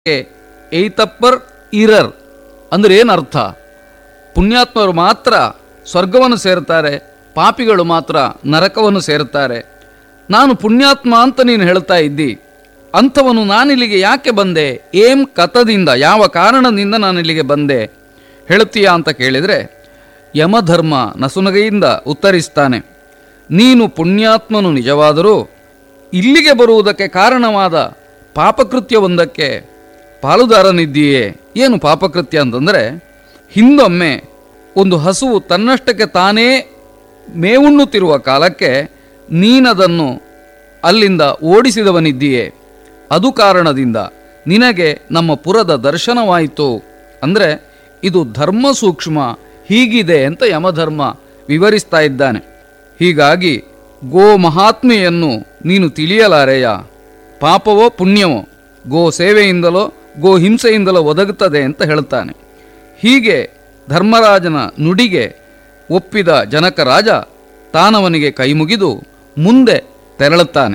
ಏತಪ್ಪರ್ ಇರರ್ ಅಂದ್ರೆ ಏನರ್ಥ ಪುಣ್ಯಾತ್ಮರು ಮಾತ್ರ ಸ್ವರ್ಗವನ್ನು ಸೇರ್ತಾರೆ ಪಾಪಿಗಳು ಮಾತ್ರ ನರಕವನ್ನು ಸೇರುತ್ತಾರೆ ನಾನು ಪುಣ್ಯಾತ್ಮ ಅಂತ ನೀನು ಹೇಳ್ತಾ ಇದ್ದಿ ಅಂಥವನು ನಾನಿಲ್ಲಿಗೆ ಯಾಕೆ ಬಂದೆ ಏಂ ಕಥದಿಂದ ಯಾವ ಕಾರಣದಿಂದ ನಾನು ಇಲ್ಲಿಗೆ ಬಂದೆ ಹೇಳ್ತೀಯಾ ಅಂತ ಕೇಳಿದರೆ ಯಮಧರ್ಮ ನಸುನಗೆಯಿಂದ ಉತ್ತರಿಸ್ತಾನೆ ನೀನು ಪುಣ್ಯಾತ್ಮನು ನಿಜವಾದರೂ ಇಲ್ಲಿಗೆ ಬರುವುದಕ್ಕೆ ಕಾರಣವಾದ ಪಾಪಕೃತ್ಯವೊಂದಕ್ಕೆ ಪಾಲುದಾರನಿದ್ದೀಯೇ ಏನು ಪಾಪಕೃತ್ಯ ಅಂತಂದರೆ ಹಿಂದೊಮ್ಮೆ ಒಂದು ಹಸುವು ತನ್ನಷ್ಟಕ್ಕೆ ತಾನೇ ಮೇವುಣ್ಣುತ್ತಿರುವ ಕಾಲಕ್ಕೆ ನೀನದನ್ನು ಅಲ್ಲಿಂದ ಓಡಿಸಿದವನಿದ್ದೀಯೇ ಅದು ಕಾರಣದಿಂದ ನಿನಗೆ ನಮ್ಮ ಪುರದ ದರ್ಶನವಾಯಿತು ಅಂದರೆ ಇದು ಧರ್ಮ ಸೂಕ್ಷ್ಮ ಹೀಗಿದೆ ಅಂತ ಯಮಧರ್ಮ ವಿವರಿಸ್ತಾ ಇದ್ದಾನೆ ಹೀಗಾಗಿ ಗೋ ಮಹಾತ್ಮೆಯನ್ನು ನೀನು ತಿಳಿಯಲಾರೆಯ ಪಾಪವೋ ಪುಣ್ಯವೋ ಗೋ ಸೇವೆಯಿಂದಲೋ ಗೋ ಹಿಂಸೆಯಿಂದಲೋ ಒದಗುತ್ತದೆ ಅಂತ ಹೇಳ್ತಾನೆ ಹೀಗೆ ಧರ್ಮರಾಜನ ನುಡಿಗೆ ಒಪ್ಪಿದ ಜನಕ ರಾಜ ತಾನವನಿಗೆ ಕೈಮುಗಿದು ಮುಂದೆ ತೆರಳುತ್ತಾನೆ